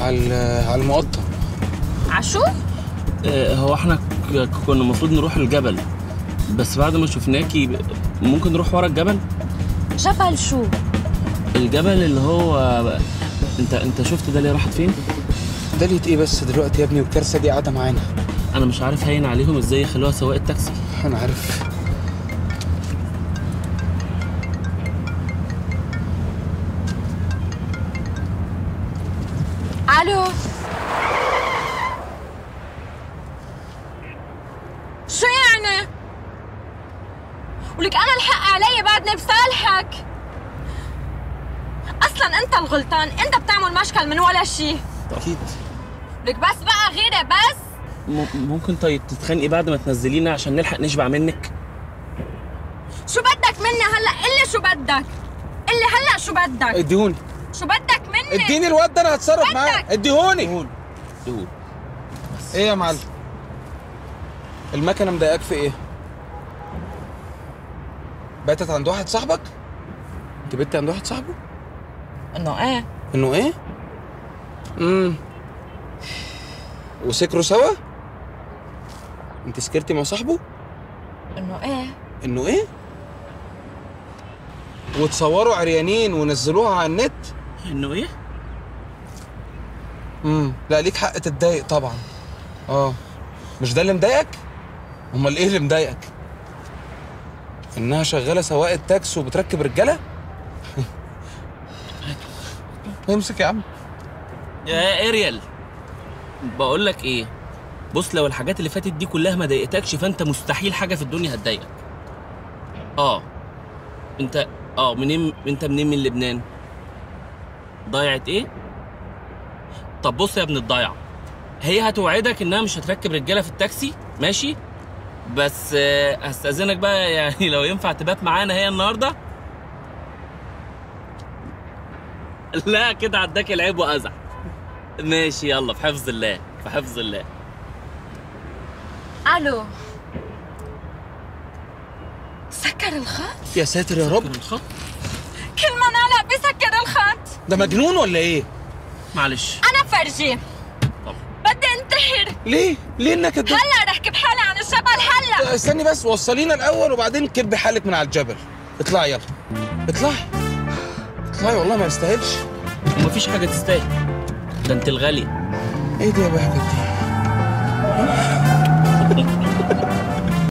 على على المقطم عشو آه، هو احنا ك- كنا المفروض نروح الجبل بس بعد ما شفناكي ب- ممكن نروح ورا الجبل جبل شو الجبل اللي هو انت انت شفت ده اللي راحت فين دليت ايه بس دلوقتي يا ابني والكارثه دي قاعده معانا انا مش عارف هين عليهم ازاي يخلوها سواق التاكسي انا عارف الو شو يعني ولك انا الحق علي بعدني بصالحك اصلا انت الغلطان انت بتعمل مشكل من ولا شيء اكيد لك بس بقى غيرة بس م- ممكن طيب تتخانقي بعد ما تنزلينا عشان نلحق نشبع منك شو بدك مني هلا قلي شو بدك قلي هلا شو بدك اديهوني شو بدك مني اديني الواد ده انا هتصرف بدك. معاه اديهوني قول قول ايه يا معلم المكنه مضايقاك في ايه باتت عند واحد صاحبك انت بنت عند واحد صاحبه انه ايه انه ايه امم وسكروا سوا انت سكرتي مع صاحبه انه ايه انه ايه وتصوروا عريانين ونزلوها على النت انه ايه امم لا ليك حق تتضايق طبعا اه مش ده اللي مضايقك امال ايه اللي مضايقك انها شغاله سواقه تاكسي وبتركب رجاله امسك يا عم يا اريال بقول لك ايه بص لو الحاجات اللي فاتت دي كلها ما ضايقتكش فانت مستحيل حاجه في الدنيا هتضايقك اه انت اه منين انت منين من لبنان ضايعت ايه طب بص يا ابن الضايع هي هتوعدك انها مش هتركب رجاله في التاكسي ماشي بس آه، هستأذنك بقى يعني لو ينفع تبات معانا هي النهارده لا كده عداك العيب وأزع ماشي يلا في حفظ الله في حفظ الله الو سكر الخط يا ساتر يا رب الخط كل ما نعلق بسكر الخط ده مجنون ولا ايه معلش انا فرجي طب بدي انتحر ليه ليه انك كده هلا رح كب حالي عن الجبل هلا استني بس وصلينا الاول وبعدين كبي حالك من على الجبل اطلعي يلا اطلعي اطلعي والله ما يستاهلش ومفيش حاجه تستاهل ده انت الغاليه ايه دي يا بهجت دي